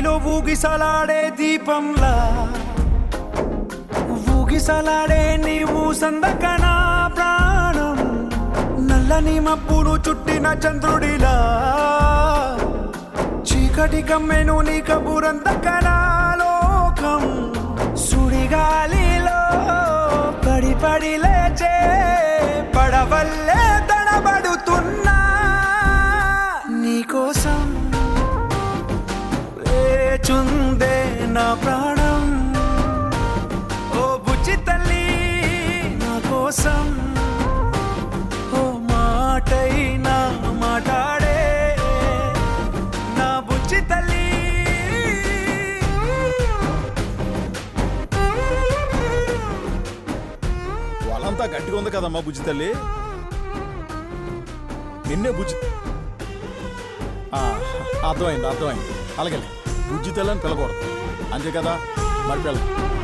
చీకటిలో ఊగిసలాడే దీపంలా ఊగిసలాడే నీవు సందకనా ప్రాణం నల్లని మబ్బును చుట్టిన చంద్రుడిలా చీకటి కమ్మెను నీ కబురందకనా లోకం సుడిగాలిలో పడి పడి లేచే పడవల్లే తడబడుతున్నా నీకోసం వేచుందే నా ప్రాణం ఓ బుజ్జి తల్లి నా కోసం ఓ మాటైనా మాట్లాడే నా బుజ్జి తల్లి వాళ్ళంతా గట్టిగా ఉంది కదమ్మా బుజ్జి తల్లి నిన్నే బుజ్జి ఆ, అర్థమైంది అర్థమైంది అలాగే బుజ్జి తల్లి అని పిలకూడదు అంతే కదా మరి పిల్ల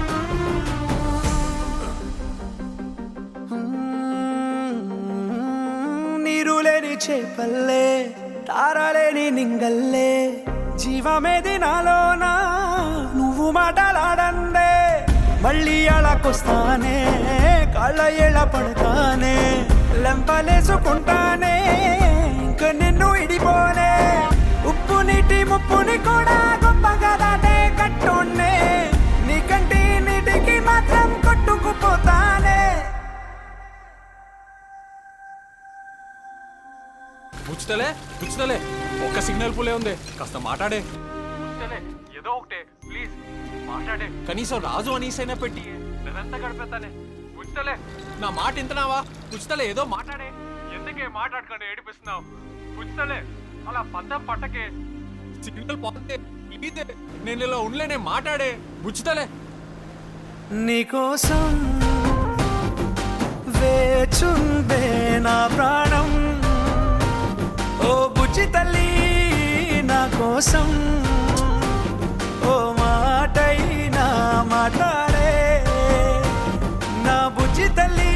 నీరు లేని చేపల్లే తారలేని నింగల్లే జీవమేది నాలోనా నువ్వు మాటలాడందే మళ్ళీ అలాకొస్తానే కాళ్ళ ఎళ్ళ పడతానే లెంపలేసుకుంటానే ఇంక నిన్ను ఇడిపోనే ఉప్పు నీటి ముప్పుని కూడా గొప్పగా దాటే కట్టున్నే నీ కంటి నీటికి మాత్రం కొట్టుకుపోతానే పుచ్చుతలే పుచ్చుతలే ఒక్క సిగ్నల్ పులే ఉంది కాస్త మాట్లాడే ఏదో ఒకటే ప్లీజ్ మాట్లాడే కనీసం రాజు అనీసైనా పెట్టి నేనంతా గడిపేస్తానే పుచ్చుతలే నా మాట ఇంతనావా పుచ్చుతలే ఏదో మాట్లాడే ఎందుకే మాట్లాడకుండా ఏడిపిస్తున్నావు పుచ్చుతలే అలా పద్దం పట్టకే సిగ్నల్ పోతే ఇదే నేను ఇలా ఉండలేనే మాట్లాడే బుచ్చుతలే నీకోసం వేచుందే నా ప్రాణం ఓ బుజ్జి తల్లి నా కోసం ఓ మాటైనా మాట్లాడే నా బుజ్జి తల్లి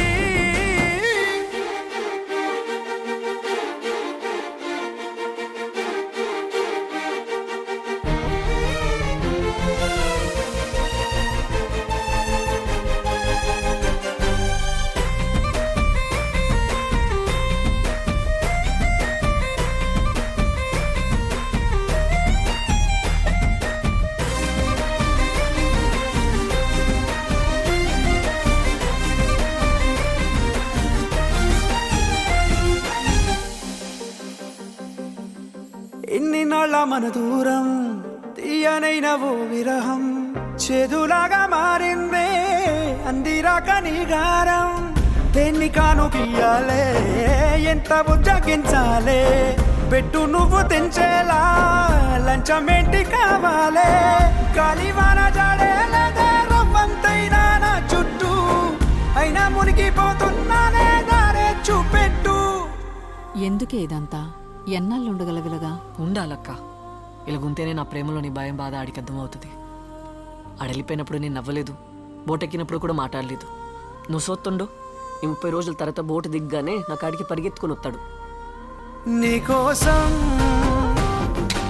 ఎన్ని నాళ్ళ మన దూరం తీయనైన ఓ విరహం చేదులాగా మారిందే అందిరాక నీ గారం దేన్ని కాను గీయాలే ఎంత బుజ్జగించాలే పెట్టు నువ్వు తెంచేలా లంచమేంటి కావాలే గాలివాన జాడేలదే రవ్వంతైనా నా చుట్టూ అయినా మునిగిపోతున్నానే దారే చూపెట్టు ఎందుకే ఇదంతా ఎన్నాళ్ళు ఉండగలగలగా ఉండాలక్క ఇలాగుంటేనే నా ప్రేమలోని భయం బాధ ఆడికి అర్థమవుతుంది ఆడెళ్ళిపోయినప్పుడు నేను నవ్వలేదు బోట్ ఎక్కినప్పుడు కూడా మాట్లాడలేదు నువ్వు సోత్తుండు ఈ ముప్పై రోజుల తర్వాత బోటు దిగ్గానే నా కాడికి పరిగెత్తుకుని వస్తాడు నీకోసం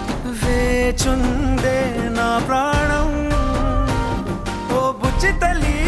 వేచుందే నా ప్రాణం ఓ బుజ్జి తల్లి